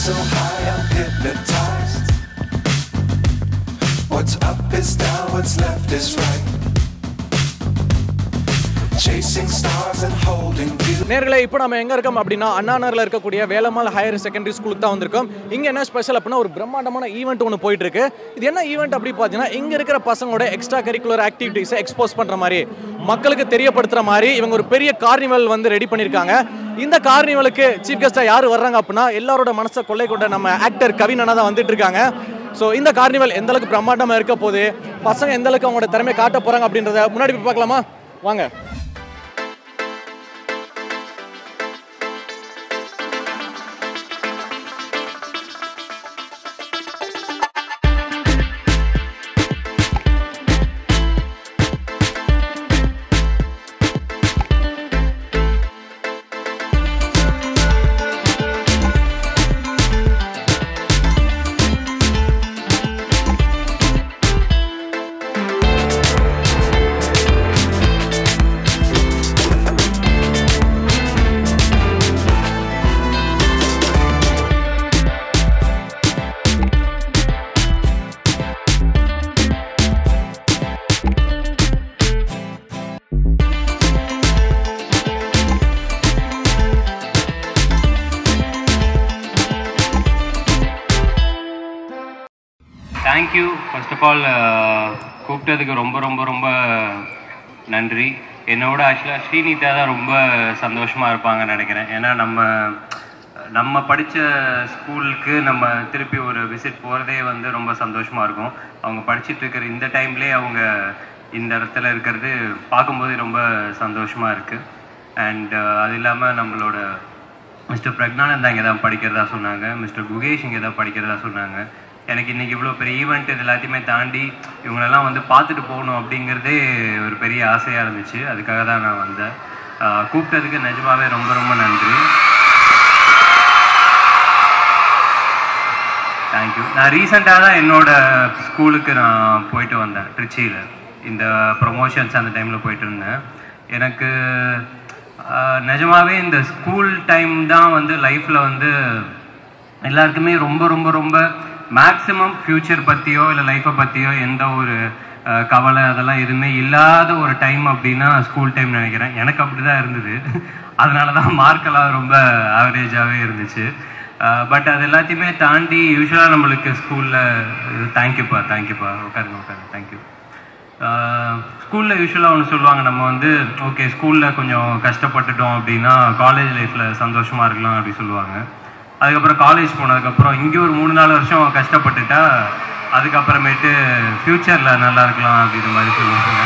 so high, I'm hypnotized. What's up is down, what's left is right. Chasing stars and holding you. நேர்களே இப்போ நம்ம எங்கே இருக்கோம் அப்படின்னா அண்ணா நகரில் இருக்கக்கூடிய வேலம்மாள் ஹையர் செகண்டரி ஸ்கூலுக்கு தான் வந்திருக்கோம் இங்கே என்ன ஸ்பெஷல் அப்படின்னா ஒரு பிரம்மாண்டமான ஈவெண்ட் ஒன்று போயிட்டு இருக்கு இது என்ன ஈவெண்ட் அப்படி பார்த்தீங்கன்னா இங்கே இருக்கிற பசங்களோட எக்ஸ்ட்ரா கரிக்குலர் ஆக்டிவிட்டீஸை எக்ஸ்போஸ் பண்ணுற மாதிரி மக்களுக்கு தெரியப்படுத்துகிற மாதிரி இவங்க ஒரு பெரிய கார்னிவல் வந்து ரெடி பண்ணியிருக்காங்க இந்த கார்னிவலுக்கு சீஃப் கெஸ்ட்டாக யார் வர்றாங்க அப்படின்னா எல்லாரோட மனசை கொள்ளை கொண்ட நம்ம ஆக்டர் கவினனா தான் வந்துட்டு இருக்காங்க ஸோ இந்த கார்னிவல் எந்த அளவுக்கு பிரம்மாண்டமாக இருக்க போகுது பசங்க எந்த அளவுக்கு அவங்களோட திறமையை காட்ட போகிறாங்க அப்படின்றத முன்னாடி போய் பார்க்கலாமா வாங்க தேங்க்யூ ஃபர்ஸ்ட் ஆஃப் ஆல் கூப்பிட்டதுக்கு ரொம்ப ரொம்ப ரொம்ப நன்றி என்னோட ஆக்சுவலாக ஸ்ரீனிதா தான் ரொம்ப சந்தோஷமாக இருப்பாங்கன்னு நினைக்கிறேன் ஏன்னா நம்ம நம்ம படித்த ஸ்கூலுக்கு நம்ம திருப்பி ஒரு விசிட் போகிறதே வந்து ரொம்ப சந்தோஷமாக இருக்கும் அவங்க படிச்சிட்டு இருக்கிற இந்த டைம்லேயே அவங்க இந்த இடத்துல இருக்கிறது பார்க்கும்போது ரொம்ப சந்தோஷமாக இருக்குது அண்ட் அது இல்லாமல் நம்மளோட மிஸ்டர் பிரக்னானந்தா இங்கே தான் படிக்கிறதா சொன்னாங்க மிஸ்டர் குகேஷ் இங்கே தான் படிக்கிறதா சொன்னாங்க எனக்கு இன்னைக்கு இவ்வளோ பெரிய ஈவெண்ட் இது எல்லாத்தையுமே தாண்டி இவங்களெல்லாம் வந்து பார்த்துட்டு போகணும் அப்படிங்கிறதே ஒரு பெரிய ஆசையாக இருந்துச்சு அதுக்காக தான் நான் வந்தேன் ஆஹ் கூப்பிட்டதுக்கு நிஜமாவே ரொம்ப ரொம்ப நன்றி தேங்க்யூ நான் ரீசெண்டாக தான் என்னோட ஸ்கூலுக்கு நான் போயிட்டு வந்தேன் திருச்சியில் இந்த ப்ரொமோஷன்ஸ் அந்த டைமில் போயிட்டு இருந்தேன் எனக்கு ஆஹ், நிஜமாவே இந்த ஸ்கூல் டைம் தான் வந்து லைஃப்பில் வந்து எல்லாருக்குமே ரொம்ப ரொம்ப ரொம்ப மேக்ஸிமம் ஃப்யூச்சர் பற்றியோ இல்லை லைஃப்பை பற்றியோ எந்த ஒரு அஹ், கவலை அதெல்லாம் எதுவுமே இல்லாத ஒரு டைம் அப்படின்னா ஸ்கூல் டைம் நினைக்கிறேன் எனக்கு அப்படி தான் இருந்தது அதனால தான் மார்க்கெல்லாம் ரொம்ப ஆவரேஜாகவே இருந்துச்சு பட் அது எல்லாத்தையுமே தாண்டி யூஸ்வலாக நம்மளுக்கு ஸ்கூலில் தேங்க்யூப்பா தேங்க்யூப்பா உட்காருங்க உட்காருங்க தேங்க்யூ ஸ்கூலில் யூஸ்வலாக ஒன்று சொல்லுவாங்க நம்ம வந்து ஓகே ஸ்கூலில் கொஞ்சம் கஷ்டப்பட்டுட்டோம் அப்படின்னா காலேஜ் லைஃப்பில் சந்தோஷமாக இருக்கலாம் அப்படி சொல்லுவாங்க அதுக்கப்புறம் காலேஜ் போனதுக்கப்புறம் இங்கே ஒரு மூணு நாலு வருஷம் கஷ்டப்பட்டுட்டா அதுக்கப்புறமேட்டு ஃப்யூச்சரில் நல்லா இருக்கலாம் அப்படின்ற மாதிரி சொல்லுவாங்க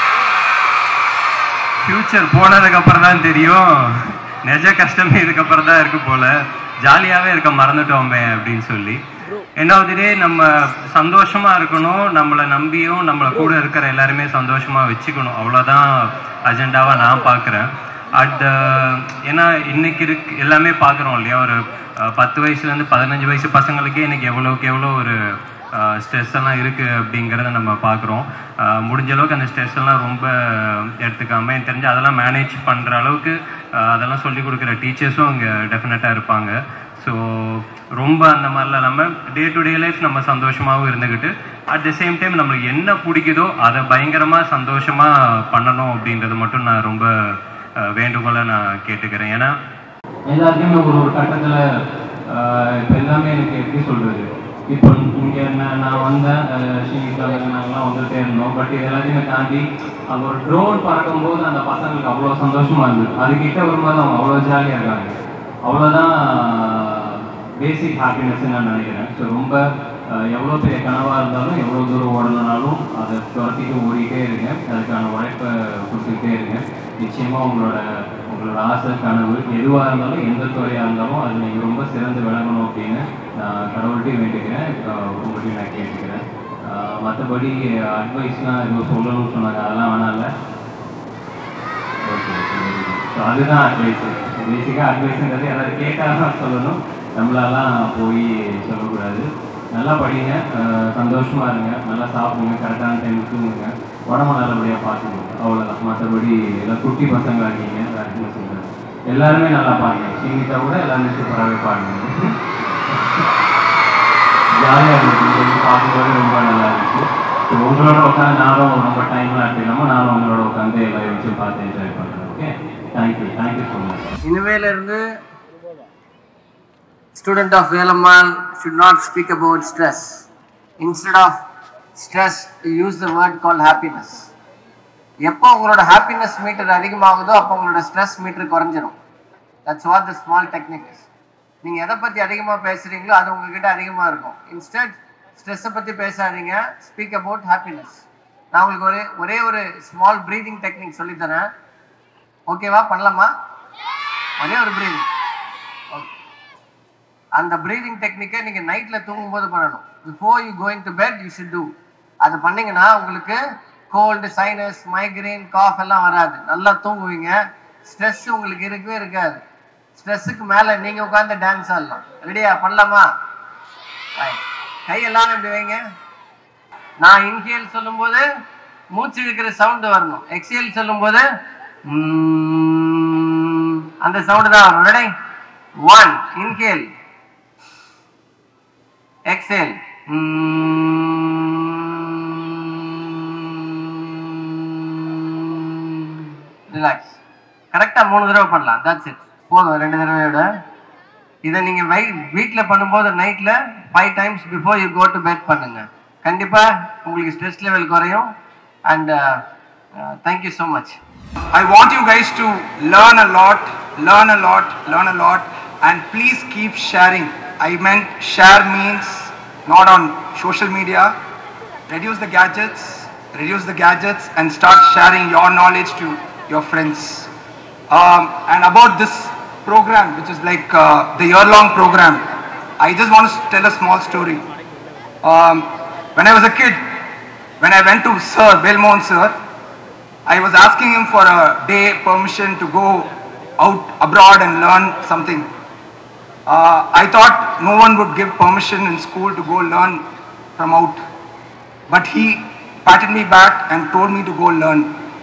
ஃப்யூச்சர் போனதுக்கப்புறம் தான் தெரியும் நிஜ கஷ்டமே இதுக்கப்புறம் தான் இருக்கு போல ஜாலியாகவே இருக்க மறந்துட்டோமே அப்படின்னு சொல்லி ரெண்டாவது நம்ம சந்தோஷமா இருக்கணும் நம்மளை நம்பியும் நம்மளை கூட இருக்கிற எல்லாருமே சந்தோஷமா வச்சுக்கணும் அவ்வளோதான் அஜெண்டாவாக நான் பார்க்குறேன் அட் ஏன்னா இன்னைக்கு இருக்கு எல்லாமே பார்க்குறோம் இல்லையா ஒரு அஹ், பத்து வயசுலேருந்து பதினஞ்சு வயசு பசங்களுக்கே இன்னைக்கு எவ்வளோக்கு எவ்வளோ ஒரு ஸ்ட்ரெஸ் எல்லாம் இருக்குது அப்படிங்கிறத நம்ம பார்க்குறோம் முடிஞ்ச அளவுக்கு அந்த ஸ்ட்ரெஸ் எல்லாம் ரொம்ப எடுத்துக்காம எனக்கு தெரிஞ்சு அதெல்லாம் மேனேஜ் பண்ணுற அளவுக்கு அஹ், அதெல்லாம் சொல்லி கொடுக்குற டீச்சர்ஸும் இங்கே டெஃபினட்டாக இருப்பாங்க ஸோ ரொம்ப அந்த மாதிரிலாம் இல்லாமல் டே டு டே லைஃப் நம்ம சந்தோஷமாகவும் இருந்துக்கிட்டு அட் த சேம் டைம் நம்மளுக்கு என்ன பிடிக்குதோ அதை பயங்கரமாக சந்தோஷமாக பண்ணணும் அப்படின்றது மட்டும் நான் ரொம்ப அஹ், வேண்டுகோளை நான் கேட்டுக்கிறேன் ஏன்னா எல்லாத்தையுமே ஒரு ஒரு கட்டத்தில் இப்போ எல்லாமே எனக்கு எப்படி சொல்கிறது இப்போ இங்கே நான் நான் வந்தேன் ஸ்ரீனிகாவில் நாங்களாம் வந்துகிட்டே இருந்தோம் பட் இது எல்லாத்தையுமே தாண்டி அங்கே ஒரு ட்ரோன் பறக்கும்போது அந்த பசங்களுக்கு அவ்வளோ சந்தோஷமாக இருந்தது அதுக்கிட்ட வரும்போது அவங்க அவ்வளோ ஜாலியாக இருக்காங்க அவ்வளோதான் பேசிக் ஹாப்பினஸ்ன்னு நான் நினைக்கிறேன் ஸோ ரொம்ப அஹ், எவ்வளோ பெரிய கனவாக இருந்தாலும் எவ்வளோ தூரம் ஓடணுனாலும் அதை துரத்திட்டு ஓடிட்டே இருங்க அதுக்கான உழைப்பை கொடுத்துக்கிட்டே இருங்க நிச்சயமாக உங்களோட உங்களோட ஆசை கனவு எதுவாக இருந்தாலும் எந்த துறையாக இருந்தாலும் அது நீங்கள் ரொம்ப சிறந்து விளங்கணும் அப்படின்னு நான் கடவுள்கிட்டையும் வேண்டிக்கிறேன் அஹ், உங்கள்கிட்டயும் நான் கேட்டுக்கிறேன் அஹ், மற்றபடி அட்வைஸ்லாம் எதுவும் சொல்லணும்னு சொன்னாங்க அதெல்லாம் வேணாம் இல்லை ஓகே ஸோ அதுதான் அட்வைஸ் பேசிக்காக அட்வைஸுங்கிறது யாராவது கேட்டால் தான் சொல்லணும் நம்மளாலாம் போய் சொல்லக்கூடாது நல்லா படிங்க அஹ் சந்தோஷமா இருங்க நல்லா சாப்பிடுங்க கரெக்டான டைமுக்கு தூங்குங்க உடம்ப நல்லபடியாக பார்த்துக்கோங்க அவ்வளோதான் மற்றபடி எல்லாம் குட்டி பசங்க இருக்கீங்க வேறு என்ன சொல்கிறது எல்லாருமே நல்லா பாருங்க சீனிதா கூட எல்லாருமே சூப்பராகவே பாருங்க ஜாலியாக இருந்துச்சு பார்க்கும்போது ரொம்ப நல்லா இருந்துச்சு ஸோ உங்களோட உட்காந்து நானும் ரொம்ப டைம்லாம் எடுத்துக்காம நானும் உங்களோட உட்காந்து எல்லா விஷயம் பார்த்து என்ஜாய் பண்ணுறேன் okay thank you thank you so much இனிமேல இருந்து student of Velammal should not speak about stress instead of stress you use the word called happiness எப்போ உங்களோட ஹாப்பினஸ் மீட்டர் அதிகமாகுதோ அப்போ உங்களோட ஸ்ட்ரெஸ் மீட்டர் குறைஞ்சிரும் that's what the small technique is நீங்க எதை பத்தி அதிகமா பேசுறீங்களோ அது உங்ககிட்ட அதிகமா இருக்கும் இன்ஸ்டெட் ஸ்ட்ரெஸ்ஸை பத்தி பேசாதீங்க ஸ்பீக் அபவுட் ஹாப்பினஸ் நான் உங்களுக்கு ஒரே ஒரே ஒரு ஸ்மால் ப்ரீதிங் டெக்னிக் சொல்லித்தரேன் ஓகேவா பண்ணலாமா ஒரே ஒரு ப்ரீதிங் அந்த ப்ரீதிங் டெக்னிக்கை நீங்க நைட்ல தூங்கும்போது பண்ணணும் before you going to bed you should do அது பண்ணீங்கன்னா உங்களுக்கு கோல்டு சைனஸ் மைக்ரைன் காஃப் எல்லாம் வராது நல்லா தூங்குவீங்க ஸ்ட்ரெஸ் உங்களுக்கு இருக்கவே இருக்காது ஸ்ட்ரெஸ்ஸுக்கு மேல நீங்க உட்காந்து டான்ஸ் ஆடலாம் ரெடியா பண்ணலாமா Right. கையெல்லாம் இப்படி வைங்க நான் இன்ஹேல் சொல்லும்போது மூச்சு இழுக்கிற சவுண்ட் வரணும் எக்ஸேல் சொல்லும்போது ம்ம் அந்த சவுண்ட் தான் வரும் ready one inhale exhale relax கரெக்டாக மூணு தடவை பண்ணலாம் தட்ஸ் இட் போதும் ரெண்டு தடவையோட இதை நீங்கள் வை வீட்டில் பண்ணும்போது நைட்டில் five times before you go to bed பண்ணுங்க கண்டிப்பாக உங்களுக்கு ஸ்ட்ரெஸ் லெவல் குறையும் and thank you so much I want you guys to learn a lot, learn a lot, learn a lot, and please keep sharing. I meant share means not on social media. Reduce the gadgets, reduce the gadgets, and start sharing your knowledge to your friends. Um, and about this program, which is like uh, the year-long program, I just want to tell a small story. Um, when I was a kid, when I went to Sir Belmont Sir, I was asking him for a day permission to go out abroad and learn something. Uh, I thought no one would give permission in school to go learn from out. But he patted me back and told me to go learn.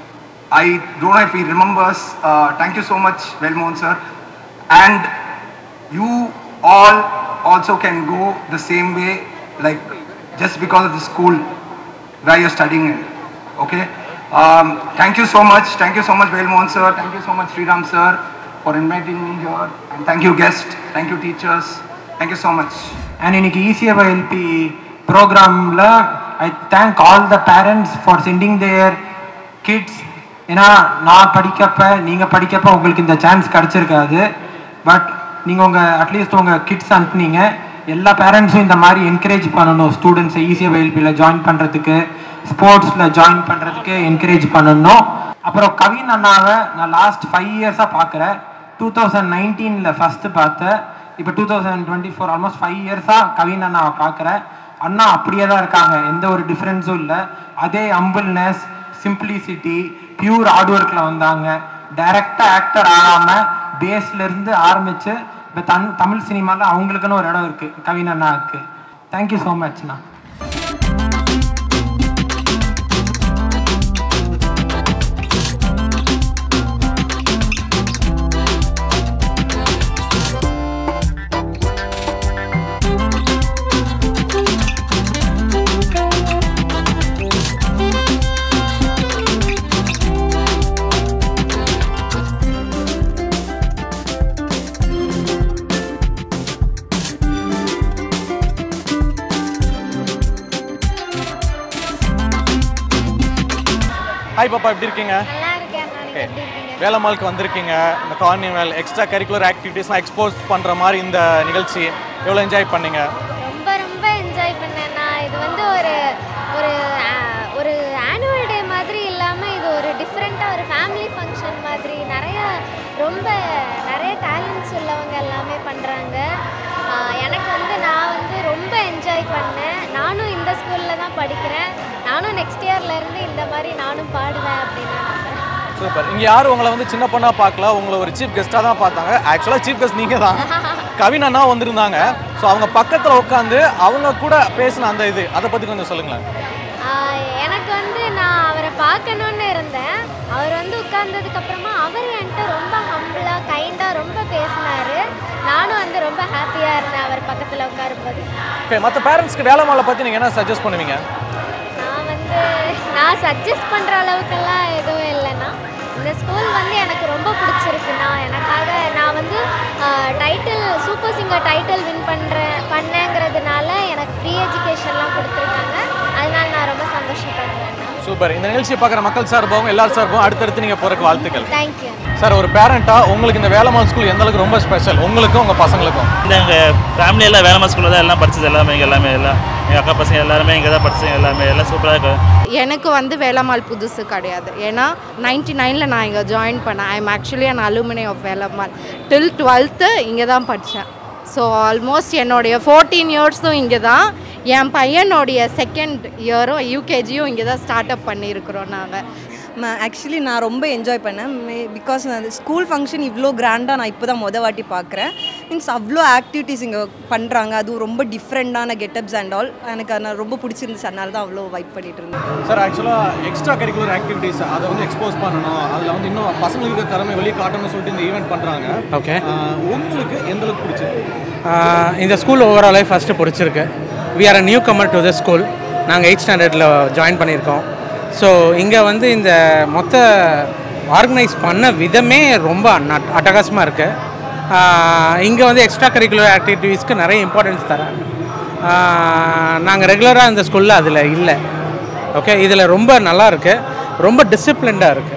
I don't know if he remembers. Uh, thank you so much, Belmont sir. And you all also can go the same way, like just because of the school where you're studying in. Okay? Um, thank you so much. Thank you so much, Belmont sir. Thank you so much, Sriram sir, for inviting me here. And thank you, guest. Thank you, teachers. Thank you so much. And இன்னைக்கு ECFILP ப்ரோக்ராமில் I thank all the parents for sending their kids ஏன்னா நான் படிக்கப்ப நீங்கள் படிக்கப்ப உங்களுக்கு இந்த chance கிடச்சிருக்காது but நீங்கள் உங்கள் at least உங்கள் கிட்ஸ் அனுப்புனீங்க எல்லா பேரண்ட்ஸும் இந்த மாதிரி என்கரேஜ் பண்ணணும் ஸ்டூடெண்ட்ஸை இசிஎஃப்ஐஎல்பியில் ஜாயின் பண்ணுறதுக்கு ஸ்போர்ட்ஸில் ஜாயின் பண்ணுறதுக்கு என்கரேஜ் பண்ணணும் அப்புறம் கவின் அண்ணாவை நான் லாஸ்ட் ஃபைவ் இயர்ஸாக பார்க்குறேன் டூ தௌசண்ட் நைன்டீனில் ஃபஸ்ட்டு பார்த்தேன் இப்போ two thousand twenty four almost five இயர்ஸாக கவின் அண்ணாவை பார்க்குறேன் அண்ணா அப்படியே தான் இருக்காங்க எந்த ஒரு டிஃப்ரென்ஸும் இல்லை அதே அம்பிள்னஸ் சிம்பிளிசிட்டி பியூர் ஹார்ட் ஒர்க்கில் வந்தாங்க டைரக்டாக ஆக்டர் ஆகாமல் பேஸ்லேருந்து ஆரம்பித்து இப்போ தன் தமிழ் சினிமாவில் அவங்களுக்குன்னு ஒரு இடம் இருக்குது கவின் அண்ணாவுக்கு தேங்க்யூ ஸோ மச்ண்ணா ஹாய் பாப்பா எப்படி இருக்கீங்க நல்லா இருக்கேன் நாளைக்கு Okay. எப்படி இருக்கீங்க வேலம்மாளுக்கு வந்திருக்கீங்க இந்த கார்னிவல் எக்ஸ்ட்ரா கரிக்குலர் ஆக்டிவிட்டீஸ்லாம் எக்ஸ்போஸ் பண்ணுற மாதிரி இந்த நிகழ்ச்சி எவ்வளோ என்ஜாய் பண்ணீங்க ரொம்ப ரொம்ப என்ஜாய் பண்ணேன் நான் இது வந்து ஒரு ஒரு ஆ- ஒரு ஆனுவல் டே மாதிரி இல்லாமல் இது ஒரு டிஃப்ரெண்ட்டாக ஒரு ஃபேமிலி ஃபங்க்ஷன் மாதிரி நிறைய ரொம்ப நிறைய டேலண்ட்ஸ் உள்ளவங்க எல்லாமே பண்ணுறாங்க எனக்கு வந்து நான் வந்து ரொம்ப என்ஜாய் பண்ணேன் நானும் இந்த ஸ்கூலில் தான் படிக்கிறேன் நானும் நெக்ஸ்ட் இயர்லேருந்து இந்த மாதிரி நானும் பாடுவேன் அப்படின்னு நான் நம்புறேன் சூப்பர் இங்கே யாரும் உங்களை வந்து சின்ன பொண்ணாக பார்க்கல உங்களை ஒரு சீஃப் கெஸ்ட்டாக தான் பார்த்தாங்க ஆக்சுவலாக சீஃப் கெஸ்ட் நீங்கள் தான் கவின் அண்ணா வந்திருந்தாங்க ஸோ அவங்க பக்கத்தில் உட்காந்து அவங்க கூட பேசின அந்த இது அதை பற்றி கொஞ்சம் சொல்லுங்களேன் ஆஹ் எனக்கு வந்து நான் அவரை பார்க்கணுன்னு இருந்தேன் அவர் வந்து உட்கார்ந்ததுக்கு அப்புறமா அவர் என்கிட்ட ரொம்ப ஹம்பிளாக கைண்டாக ரொம்ப பேசினாரு நானும் வந்து ரொம்ப ஹாப்பி ஹாப்பியாக இருந்தேன் அவர் பக்கத்தில் உட்காரும்போது ஓகே மற்ற பேரண்ட்ஸ்க்கு வேலைமாலை பற்றி நீங்கள் என்ன சஜஸ்ட் பண்ணுவீங்க நான் வந்து நான் சஜஸ்ட் பண்ணுற அளவுக்கெல்லாம் எதுவும் இல்லைண்ணா இந்த ஸ்கூல் வந்து எனக்கு ரொம்ப பிடிச்சிருக்குண்ணா எனக்காக நான் வந்து title super singer title win பண்ணுறேன் பண்ணேங்கிறதுனால எனக்கு ஃப்ரீ எஜுகேஷன்லாம் கொடுத்துருக்காங்க அதனால நான் ரொம்ப சந்தோஷப்படுறேன் சூப்பர் இந்த நிகழ்ச்சியை பார்க்குற மக்கள் சார்பாகவும் எல்லார் சார்பாகவும் அடுத்தடுத்து நீங்கள் போகிறக்கு வாழ்த்துக்கள் தேங்க்யூ சார் ஒரு பேரண்ட்டாக உங்களுக்கு இந்த வேலைமால் ஸ்கூல் எந்த அளவுக்கு ரொம்ப ஸ்பெஷல் உங்களுக்கும் உங்கள் பசங்களுக்கும் இந்த எங்கள் ஃபேமிலி எல்லாம் வேலம்மா ஸ்கூலில் தான் எல்லாம் படிச்சது எல்லாமே இங்கே எல்லாமே எல்லாம் எங்கள் அக்கா பசங்க எல்லாருமே இங்கே தான் படிச்சது எல்லாமே எல்லாம் சூப்பராக இருக்கும் எனக்கு வந்து வேலம்மாள் புதுசு கிடையாது ஏன்னா நைன்டி நைனில் நான் இங்கே ஜாயின் பண்ணேன் I am actually an alumni of Velammal till twelfth இங்கே தான் படித்தேன் ஸோ ஆல்மோஸ்ட் என்னுடைய ஃபோர்டீன் இயர்ஸும் இங்கே தான் என் பையனுடைய செகண்ட் இயரும் யூகேஜியும் இங்கே தான் ஸ்டார்ட் அப் பண்ணியிருக்கிறோம் நாங்கள் ஆக்சுவலி நான் ரொம்ப என்ஜாய் பண்ணேன் பிகாஸ் அந்த ஸ்கூல் ஃபங்க்ஷன் இவ்வளோ கிராண்டாக நான் இப்போ தான் மொதல் வாட்டி பார்க்குறேன் மீன்ஸ் அவ்வளோ ஆக்டிவிட்டீஸ் இங்கே பண்ணுறாங்க அதுவும் ரொம்ப டிஃப்ரெண்ட்டான கெட்டப்ஸ் அண்ட் ஆல் எனக்கு அது ரொம்ப பிடிச்சிருந்துச்சு அதனால தான் அவ்வளோ வைப் பண்ணிட்டு இருந்தேன் சார் ஆக்சுவலாக எக்ஸ்ட்ரா கரிக்குலர் ஆக்டிவிட்டீஸ் அதை வந்து எக்ஸ்போஸ் பண்ணணும் அதில் வந்து இன்னும் பசங்களுக்கு இருக்க திறமை வெளியே காட்டணும்னு சொல்லிட்டு இந்த ஈவெண்ட் பண்ணுறாங்க ஓகே உங்களுக்கு எந்த அளவுக்கு பிடிச்சிருக்கு இந்த ஸ்கூல் ஓவராலே ஃபஸ்ட்டு பிடிச்சிருக்கு we are a newcomer to the school நாங்கள் எயிட் ஸ்டாண்டர்டில் ஜாயின் பண்ணியிருக்கோம் ஸோ இங்கே வந்து இந்த மொத்த ஆர்கனைஸ் பண்ண விதமே ரொம்ப நட்- அட்டகாசமாக இருக்குது இங்கே வந்து எக்ஸ்ட்ரா கரிக்குலர் ஆக்டிவிட்டீஸ்க்கு நிறைய இம்பார்ட்டன்ஸ் தராங்க நாங்கள் ரெகுலராக இந்த ஸ்கூலில் அதில் இல்லை ஓகே இதில் ரொம்ப நல்லா இருக்கு ரொம்ப டிசிப்ளின்டாக இருக்குது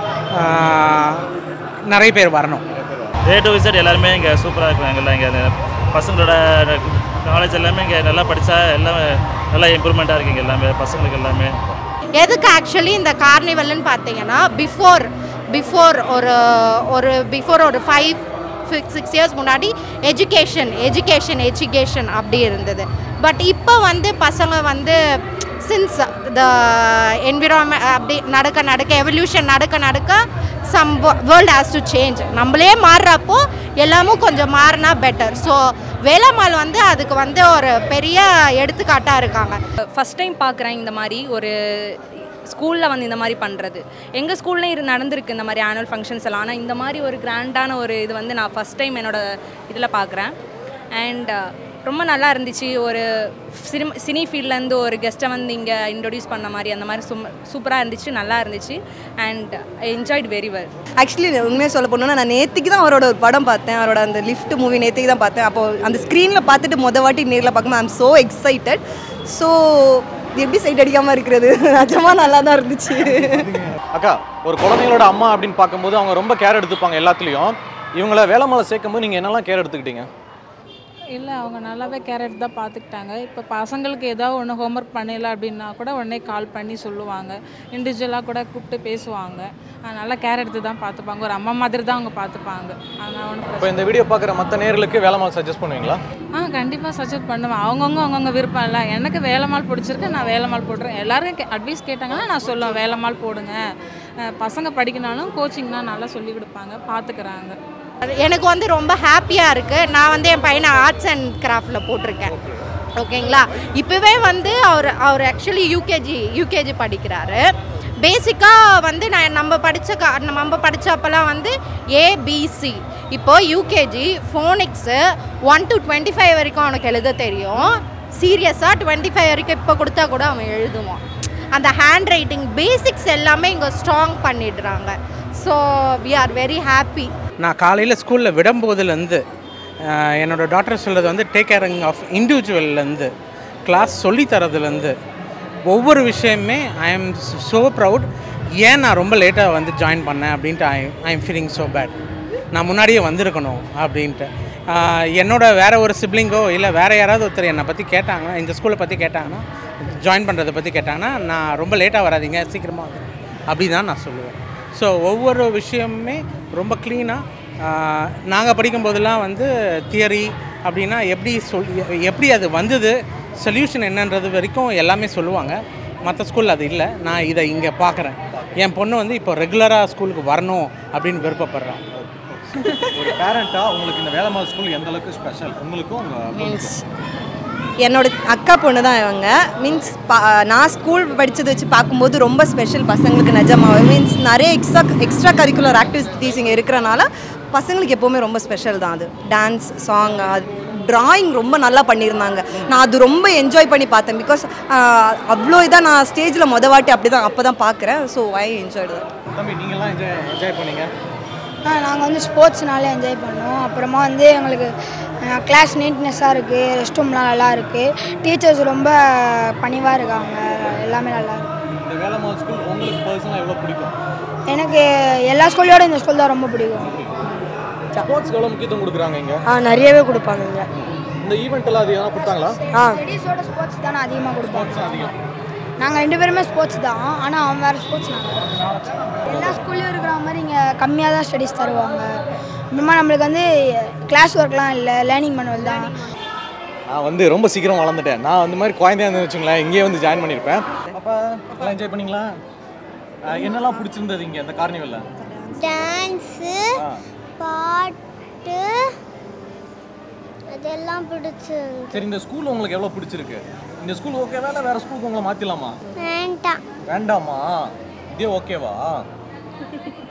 நிறைய பேர் வரணும் ஏ டு விசிட் எல்லாருமே இங்கே சூப்பராக இருக்கும் எல்லாம் இங்கே பசங்களோட காலேஜ் எல்லாமே இங்கே நல்லா படித்தா எல்லாம் நல்லா இம்ப்ரூவ்மெண்ட்டாக இருக்குங்க எல்லாமே பசங்களுக்கு எல்லாமே எதுக்கு ஆக்சுவலி இந்த கார்னிவல்னு பார்த்தீங்கன்னா பிஃபோர் பிஃபோர் ஒரு ஒரு பிஃபோர் ஒரு ஃபைவ் சிக்ஸ் இயர்ஸ் முன்னாடி எஜுகேஷன் எஜுகேஷன் எஜுகேஷன் அப்படி இருந்தது பட் இப்போ வந்து பசங்க வந்து சின்ஸ் த என்விரான்மெண்ட் அப்படி நடக்க நடக்க எவல்யூஷன் நடக்க நடக்க some world has to change நம்மளே மாறுறப்போ எல்லாமும் கொஞ்சம் மாறினா பெட்டர் ஸோ வேலம்மாள் வந்து அதுக்கு வந்து ஒரு பெரிய எடுத்துக்காட்டாக இருக்காங்க ஃபஸ்ட் டைம் பார்க்குறேன் இந்த மாதிரி ஒரு ஸ்கூலில் வந்து இந்த மாதிரி பண்ணுறது எங்கள் ஸ்கூல்லையும் இது நடந்திருக்கு இந்த மாதிரி ஆனுவல் ஃபங்க்ஷன்ஸ் எல்லாம் ஆனால் இந்த மாதிரி ஒரு கிராண்டான ஒரு இது வந்து நான் ஃபஸ்ட் டைம் என்னோட இதில் பார்க்குறேன் அண்ட் ரொம்ப நல்லா இருந்துச்சு ஒரு சினிமா சினி ஃபீல்ட்லேருந்து ஒரு கெஸ்ட்டை வந்து இங்கே இன்ட்ரொடியூஸ் பண்ண மாதிரி அந்த மாதிரி சும் சூப்பராக இருந்துச்சு நல்லா இருந்துச்சு and I enjoyed very well actually உண்மையாக சொல்ல போனோம்னா நான் நேற்றுக்கு தான் அவரோட ஒரு படம் பார்த்தேன் அவரோட அந்த லிஃப்ட் மூவி நேற்றுக்கு தான் பார்த்தேன் அப்போ அந்த ஸ்க்ரீனில் பார்த்துட்டு மொதல் வாட்டி நேரில் பார்க்கும்போது ஐம் ஸோ எக்ஸைட்டட் ஸோ எப்படி சைட் அடிக்காமல் இருக்கிறது நிஜமாக நல்லா தான் இருந்துச்சு அக்கா ஒரு குழந்தைங்களோட அம்மா அப்படின்னு பார்க்கும்போது அவங்க ரொம்ப கேர் எடுத்துப்பாங்க எல்லாத்துலேயும் இவங்கள வேலைமலை சேர்க்கும்போது நீங்கள் என்னெல்லாம் கேர் எடுத்துக்கிட்டீங்க இல்லை அவங்க நல்லாவே கேரட் தான் பார்த்துக்கிட்டாங்க இப்போ பசங்களுக்கு ஏதாவது ஒன்று ஹோம்ஒர்க் பண்ணல அப்படின்னா கூட உடனே கால் பண்ணி சொல்லுவாங்க இண்டிவிஜுவலாக கூட கூப்பிட்டு பேசுவாங்க நல்லா கேர் எடுத்து தான் பார்த்துப்பாங்க ஒரு அம்மா மாதிரி தான் அவங்க பார்த்துப்பாங்க அதனால் ஒன்றும் இப்போ இந்த வீடியோ பார்க்குற மற்ற நேர்களுக்கு வேலைமால் சஜஸ்ட் பண்ணுவீங்களா ஆ கண்டிப்பாக சஜஸ்ட் பண்ணுவேன் அவங்கவுங்க அவங்கவுங்க விருப்பம் இல்லை எனக்கு வேலைமால் பிடிச்சிருக்கு நான் வேலைமால் போடுறேன் எல்லாரும் அட்வைஸ் கேட்டாங்கன்னா நான் சொல்லுவேன் வேலைமால் போடுங்க அஹ் பசங்க படிக்கனாலும் கோச்சிங்னா நல்லா சொல்லி கொடுப்பாங்க பார்த்துக்கிறாங்க அது எனக்கு வந்து ரொம்ப ஹாப்பியாக இருக்குது நான் வந்து என் பையனை ஆர்ட்ஸ் அண்ட் கிராஃப்டில் போட்டிருக்கேன் ஓகேங்களா இப்போவே வந்து அவர் அவர் ஆக்சுவலி யூகேஜி யூகேஜி படிக்கிறாரு பேசிக்காக வந்து நான் நம்ம படித்த கா நம்ம படித்தப்பெல்லாம் வந்து ஏபிசி இப்போ யூகேஜி ஃபோனிக்ஸு ஒன் டு டுவெண்ட்டி ஃபைவ் வரைக்கும் அவனுக்கு எழுத தெரியும் சீரியஸாக டுவெண்ட்டி ஃபைவ் வரைக்கும் இப்போ கொடுத்தா கூட அவன் எழுதுவான் அந்த ஹேண்ட் ரைட்டிங் பேசிக்ஸ் எல்லாமே இங்கே ஸ்ட்ராங் பண்ணிடுறாங்க so we are very happy நான் காலையில் ஸ்கூலில் விடும்போதுலேருந்து ஆஹ், என்னோட டாக்டர் சொல்கிறது வந்து டேக் கேரிங் ஆஃப் இண்டிவிஜுவல்லேருந்து கிளாஸ் சொல்லித்தரதுலேருந்து ஒவ்வொரு விஷயமே ஐ எம் ஸோ ப்ரவுட் ஏன் நான் ரொம்ப லேட்டாக வந்து ஜாயின் பண்ணேன் அப்படின்ட்டு I I am feeling so bad நான் முன்னாடியே வந்திருக்கணும் அப்படின்ட்டு ஆஹ், என்னோட வேற ஒரு சிப்ளிங்கோ இல்லை வேற யாராவது ஒருத்தர் என்னை பற்றி கேட்டாங்கன்னா இந்த ஸ்கூலை பற்றி கேட்டாங்கன்னா ஜாயின் பண்ணுறதை பற்றி கேட்டாங்கன்னா நான் ரொம்ப லேட்டாக வராதீங்க சீக்கிரமாக வந்துடுங்க அப்படி தான் நான் சொல்லுவேன் ஸோ ஒவ்வொரு விஷயமுமே ரொம்ப க்ளீனாக நாங்கள் படிக்கும்போதெல்லாம் வந்து தியரி அப்படின்னா எப்படி சொல் எப்படி அது வந்தது சொல்யூஷன் என்னன்றது வரைக்கும் எல்லாமே சொல்லுவாங்க மற்ற ஸ்கூலில் அது இல்லை நான் இதை இங்கே பார்க்குறேன் என் பொண்ணு வந்து இப்போ ரெகுலராக ஸ்கூலுக்கு வரணும் அப்படின்னு விருப்பப்படுறான் ஒரு பேரண்ட்டாக உங்களுக்கு இந்த வேலைமால் ஸ்கூல் எந்த அளவுக்கு ஸ்பெஷல் உங்களுக்கும் உங்கள் மீன்ஸ் என்னோட அக்கா பொண்ணு தான் இவங்க மீன்ஸ் நான் ஸ்கூல் படித்ததை வச்சு பார்க்கும்போது ரொம்ப ஸ்பெஷல் பசங்களுக்கு நிஜமாவே மீன்ஸ் நிறைய எக்ஸ்ட்ரா எக்ஸ்ட்ரா கரிக்குலர் ஆக்டிவிட்டீஸ் இங்கே இருக்கிறனால பசங்களுக்கு எப்போவுமே ரொம்ப ஸ்பெஷல் தான் அது டான்ஸ் சாங் டிராயிங் ரொம்ப நல்லா பண்ணியிருந்தாங்க நான் அது ரொம்ப என்ஜாய் பண்ணி பார்த்தேன் பிகாஸ் அவ்வளோ இதாக நான் ஸ்டேஜில் மொத வாட்டி அப்படி தான் அப்போ தான் பார்க்குறேன் ஸோ ஐ என்ஜாய் தம்பி நீங்கள்லாம் என்ஜாய் என்ஜாய் பண்ணீங்க நாங்கள் வந்து ஸ்போர்ட்ஸ்னாலே என்ஜாய் பண்ணோம் அப்புறமா வந்து எங்களுக்கு கிளாஸ் நீட்னஸாக இருக்குது ரெஸ்ட் ரூம்லாம் நல்லா இருக்குது டீச்சர்ஸ் ரொம்ப பணிவாக இருக்காங்க எல்லாமே நல்லா இருக்கு இந்த வேலம்மாள் ஸ்கூல் உங்களுக்கு பர்சனலாக எவ்வளோ பிடிக்கும் எனக்கு எல்லா ஸ்கூலோட இந்த ஸ்கூல் தான் ரொம்ப பிடிக்கும் ஸ்போர்ட்ஸ்க்கு எவ்வளோ முக்கியத்துவம் கொடுக்குறாங்க இங்கே ஆ நிறையவே கொடுப்பாங்க இங்கே இந்த ஈவெண்ட் எல்லாம் அது எதனா கொடுத்தாங்களா ஆ ஸ்டடீஸோட ஸ்போர்ட்ஸ் தானே அதிகமாக கொடுப்பாங்க அதிகம் நாங்கள் ரெண்டு பேருமே ஸ்போர்ட்ஸ் தான் ஆனால் அவன் வேறு ஸ்போர்ட்ஸ் நாங்கள் எல்லா ஸ்கூல்லையும் இருக்கிற மாதிரி இங்கே கம்மியாக தான் ஸ்டடீஸ் தருவாங்க அப்புறமா நம்மளுக்கு வந்து கிளாஸ் ஒர்க்லாம் இல்லை லேர்னிங் பண்ணுவல் தான் நான் வந்து ரொம்ப சீக்கிரம் வளர்ந்துட்டேன் நான் அந்த மாதிரி குழந்தையா இருந்து வச்சுங்களேன் இங்கேயே வந்து ஜாயின் பண்ணியிருப்பேன் அப்போ எல்லாம் என்ஜாய் பண்ணீங்களா ஆ, என்னெல்லாம் பிடிச்சிருந்தது இங்கே அந்த கார்னிவலில் டான்ஸு பாட்டு அதெல்லாம் பிடிச்சிருந்து சரி இந்த ஸ்கூல் உங்களுக்கு எவ்வளோ பிடிச்சிருக்கு இந்த ஸ்கூல் ஓகேவா இல்லை வேறு ஸ்கூலுக்கு உங்களை மாற்றிடலாமா வேண்டாம் வேண்டாமா இதே ஓகேவா